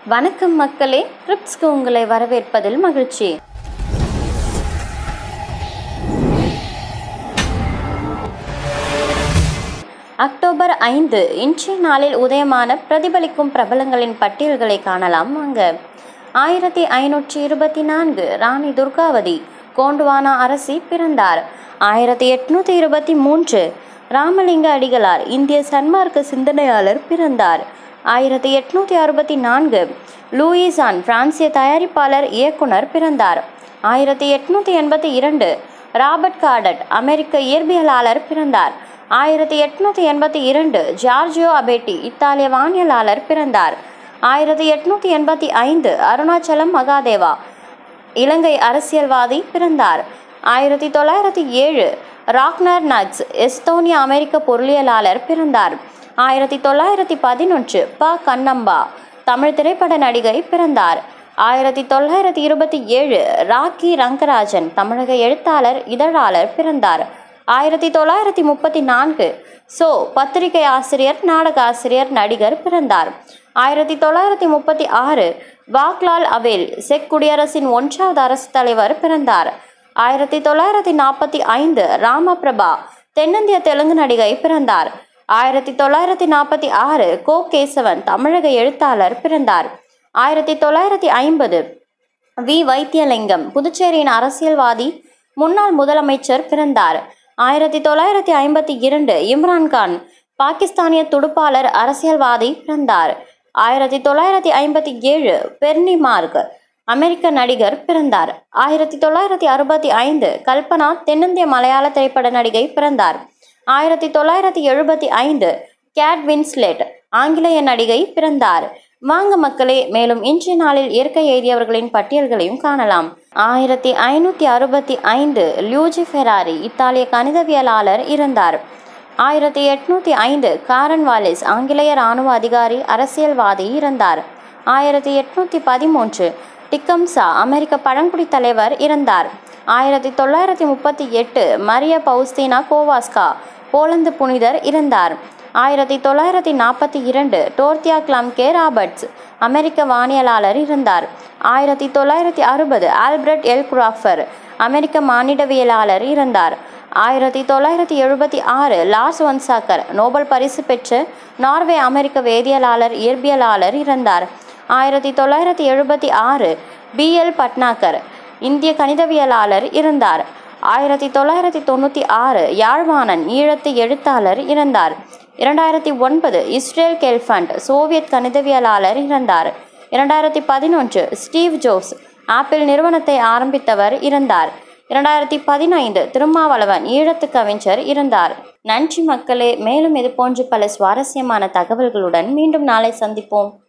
வணக்கம் மக்களே ட்ரிப்ஸ்க்கு உங்களை வரவேற்பதில் மகிழ்ச்சி அக்டோபர் ஐந்து இன்றைய நாளில் உதயமான பிரதிபலிக்கும் பிரபலங்களின் பட்டியல்களை காணலாம் வாங்க ஆயிரத்தி ஐநூற்றி இருபத்தி நான்கு ராணி துர்காவதி கோண்டுவானா அரசி பிறந்தார் ஆயிரத்தி எட்நூற்றி இருபத்தி மூன்று ராமலிங்க அடிகளார் இந்திய சன்மார்க்க சிந்தனையாளர் பிறந்தார் ஆயிரத்தி எட்நூற்றி அறுபத்தி நான்கு லூயிசான் பிரான்சிய தயாரிப்பாளர் இயக்குனர் பிறந்தார் ஆயிரத்தி எட்நூற்றி எண்பத்தி இரண்டு ராபர்ட் கார்டட் அமெரிக்க இயற்பியலாளர் பிறந்தார் ஆயிரத்தி எட்நூற்றி எண்பத்தி இரண்டு ஜார்ஜியோ அபேட்டி இத்தாலிய வானியலாளர் பிறந்தார் ஆயிரத்தி எட்நூற்றி எண்பத்தி ஐந்து அருணாச்சலம் மகாதேவா இலங்கை அரசியல்வாதி பிறந்தார் ஆயிரத்தி தொள்ளாயிரத்தி ஏழு ராக்னர் நட்ஸ் எஸ்தோனிய அமெரிக்க பொருளியலாளர் பிறந்தார் ஆயிரத்தி தொள்ளாயிரத்தி பதினொன்று ப கண்ணம்பா தமிழ் திரைப்பட நடிகை பிறந்தார் ஆயிரத்தி தொள்ளாயிரத்தி இருபத்தி ஏழு ராக்கி ரங்கராஜன் தமிழக எழுத்தாளர் இதழாளர் பிறந்தார் ஆயிரத்தி தொள்ளாயிரத்தி முப்பத்தி நான்கு சோ பத்திரிகை ஆசிரியர் நாடக ஆசிரியர் நடிகர் பிறந்தார் ஆயிரத்தி தொள்ளாயிரத்தி முப்பத்தி ஆறு வாக்லால் அவேல் செக் குடியரசின் ஒன்றாவது அரசு தலைவர் பிறந்தார் ஆயிரத்தி தொள்ளாயிரத்தி நாற்பத்தி ஐந்து ராமபிரபா தென்னிந்திய தெலுங்கு நடிகை பிறந்தார் ஆயிரத்தி தொள்ளாயிரத்தி நாற்பத்தி ஆறு கோ கேசவன் தமிழக எழுத்தாளர் பிறந்தார் ஆயிரத்தி தொள்ளாயிரத்தி ஐம்பது வி வைத்தியலிங்கம் புதுச்சேரியின் அரசியல்வாதி முன்னாள் முதலமைச்சர் பிறந்தார் ஆயிரத்தி தொள்ளாயிரத்தி ஐம்பத்தி இரண்டு இம்ரான்கான் பாகிஸ்தானிய துடுப்பாளர் அரசியல்வாதி பிறந்தார் ஆயிரத்தி தொள்ளாயிரத்தி ஐம்பத்தி ஏழு பெர்னி மார்க் அமெரிக்க நடிகர் பிறந்தார் ஆயிரத்தி தொள்ளாயிரத்தி அறுபத்தி ஐந்து கல்பனா தென்னிந்திய மலையாள திரைப்பட நடிகை பிறந்தார் ஆயிரத்தி தொள்ளாயிரத்தி எழுபத்தி ஐந்து கேட் வின்ஸ்லெட் ஆங்கிலேய நடிகை பிறந்தார் வாங்க மக்களே மேலும் இன்றைய நாளில் இயற்கை எய்தியவர்களின் பட்டியல்களையும் காணலாம் ஆயிரத்தி ஐநூற்றி அறுபத்தி ஐந்து லியூஜி ஃபெராரி இத்தாலிய கணிதவியலாளர் இருந்தார் ஆயிரத்தி எட்நூற்றி ஐந்து காரன் வாலிஸ் ஆங்கிலேய இராணுவ அதிகாரி அரசியல்வாதி இருந்தார் ஆயிரத்தி எட்நூற்றி பதிமூன்று டிக்கம்சா அமெரிக்க பழங்குடி தலைவர் இருந்தார் ஆயிரத்தி தொள்ளாயிரத்தி முப்பத்தி எட்டு மரிய பவுஸ்தீனா கோவாஸ்கா போலந்து புனிதர் இருந்தார் ஆயிரத்தி தொள்ளாயிரத்தி நாற்பத்தி இரண்டு டோர்த்தியா கிளம்கே ராபர்ட்ஸ் அமெரிக்க வானியலாளர் இருந்தார் ஆயிரத்தி தொள்ளாயிரத்தி அறுபது ஆல்பர்ட் எல் குராஃபர் அமெரிக்க மானிடவியலாளர் இருந்தார் ஆயிரத்தி தொள்ளாயிரத்தி எழுபத்தி ஆறு லார்ஸ் ஒன்சாக்கர் நோபல் பரிசு பெற்ற நார்வே அமெரிக்க வேதியியலாளர் இயற்பியலாளர் இருந்தார் ஆயிரத்தி தொள்ளாயிரத்தி எழுபத்தி ஆறு பி எல் பட்னாகர் இந்திய கணிதவியலாளர் இருந்தார் ஆயிரத்தி தொள்ளாயிரத்தி தொண்ணூற்றி ஆறு யாழ்ப்பாணன் ஈழத்து எழுத்தாளர் இருந்தார் இரண்டாயிரத்தி ஒன்பது இஸ்ரேல் கெல்ஃபண்ட் சோவியத் கணிதவியலாளர் இருந்தார் இரண்டாயிரத்தி பதினொன்று ஸ்டீவ் ஜோஸ் ஆப்பிள் நிறுவனத்தை ஆரம்பித்தவர் இருந்தார் இரண்டாயிரத்தி பதினைந்து திருமாவளவன் ஈழத்து கவிஞர் இருந்தார் நன்றி மக்களே மேலும் இது போன்று பல சுவாரஸ்யமான தகவல்களுடன் மீண்டும் நாளை சந்திப்போம்